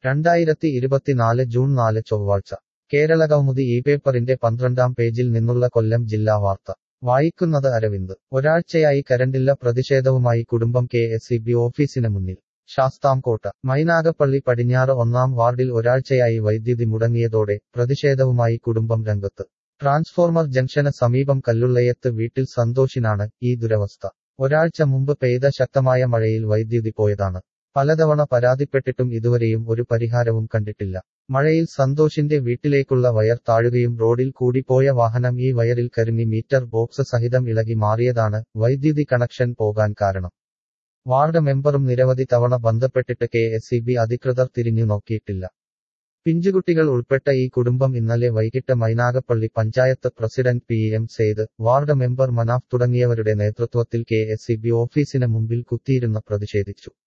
രണ്ടായിരത്തി ഇരുപത്തിനാല് ജൂൺ നാല് ചൊവ്വാഴ്ച കേരളകൗമുദി ഈ പേപ്പറിന്റെ പന്ത്രണ്ടാം പേജിൽ നിന്നുള്ള കൊല്ലം ജില്ലാ വാർത്ത വായിക്കുന്നത് അരവിന്ദ് ഒരാഴ്ചയായി കരണ്ടില്ല പ്രതിഷേധവുമായി കുടുംബം കെ എസ് ഇ ബി ഓഫീസിന് മുന്നിൽ ശാസ്താംകോട്ട മൈനാഗപ്പള്ളി പടിഞ്ഞാറ് ഒന്നാം വാർഡിൽ ഒരാഴ്ചയായി വൈദ്യുതി മുടങ്ങിയതോടെ പ്രതിഷേധവുമായി കുടുംബം രംഗത്ത് ട്രാൻസ്ഫോർമർ ജംഗ്ഷന് സമീപം കല്ലുള്ളയത്ത് വീട്ടിൽ സന്തോഷിനാണ് ഈ ദുരവസ്ഥ ഒരാഴ്ച മുമ്പ് പെയ്ത ശക്തമായ മഴയിൽ വൈദ്യുതി പോയതാണ് പലതവണ പരാതിപ്പെട്ടിട്ടും ഇതുവരെയും ഒരു പരിഹാരവും കണ്ടിട്ടില്ല മഴയിൽ സന്തോഷിന്റെ വീട്ടിലേക്കുള്ള വയർ താഴുകയും റോഡിൽ കൂടി പോയ വാഹനം ഈ വയറിൽ കരിഞ്ഞി മീറ്റർ ബോക്സ് സഹിതം ഇളകി മാറിയതാണ് വൈദ്യുതി കണക്ഷൻ പോകാൻ കാരണം വാർഡ് മെമ്പറും നിരവധി തവണ ബന്ധപ്പെട്ടിട്ട് കെ എസ് ഇ ബി അധികൃതർ തിരിഞ്ഞു നോക്കിയിട്ടില്ല പിഞ്ചുകുട്ടികൾ ഉൾപ്പെട്ട ഈ കുടുംബം ഇന്നലെ വൈകിട്ട് Mynagappally panchayat president P M Syed ward member Manaf തുടങ്ങിയവരുടെ നേതൃത്വത്തിൽ കെ എസ് ഇ ബി ഓഫീസിന് മുമ്പിൽ കുത്തിയിരുന്ന് പ്രതിഷേധിച്ചു